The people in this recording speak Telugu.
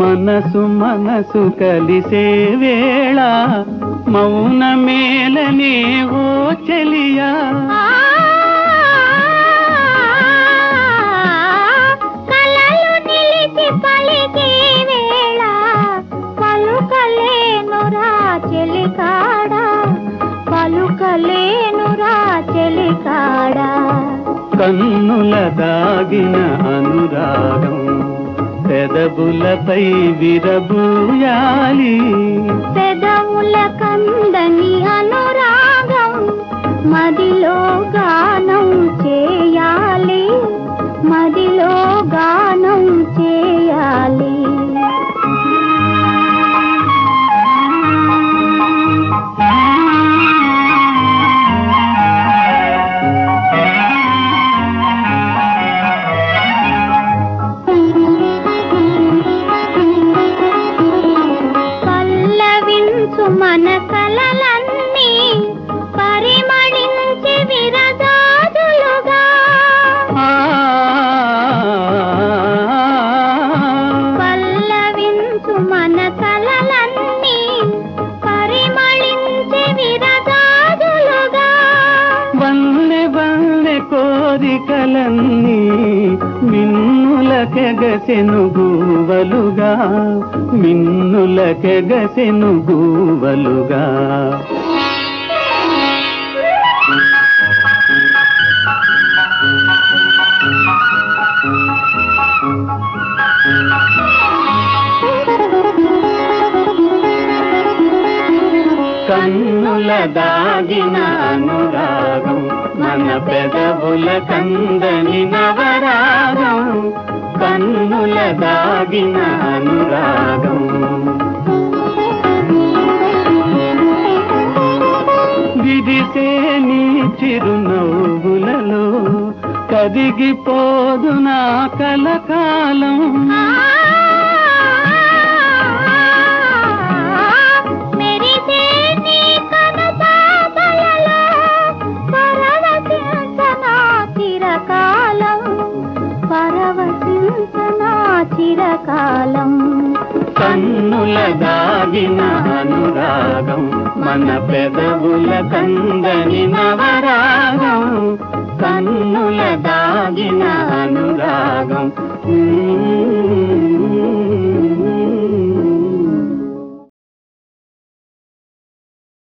మనసు మనసు కలిసే వేళ మౌన మేలనే ఓ చెలియా కలలు నిలిచి పలికే వేళ పలుకలేనురా చెలికాడా పలుకలేనురా చెలికాడా కన్నుల దాగిన అనురాగం పెదవులపై విరబూయాలి పెదవుల కందని అనురాగం మదిలో గానం చేయాలి మదిలో గానం చేయాలి పల్లవించు మన కలలన్నీ పరిమళించి విరజాజులుగా ఆ పల్లవించు మన కలలన్నీ పరిమళించి విరజాజులుగా వన్నె వన్నె కోరికలన్నీ మిన్నులకెగసెను గూవలుగా మిన్నులకెగసెను గూవలుగా కన్నుల దాగిన అనురాగం మన పెదవుల కందని నవరాగం కన్నుల దాగిన అనురాగం విడిసే నీ చిరునవ్వులలో కదిగిపోదు నా కలకాలం మెరిసే నీ కనుపాపలలో పరవశించనా చిరకాలం పరవశించనా చిరకాలం కన్నుల దాగిన అనురాగం మన పెదవుల కందని నవరాగం కన్నుల దాగిన అనురాగం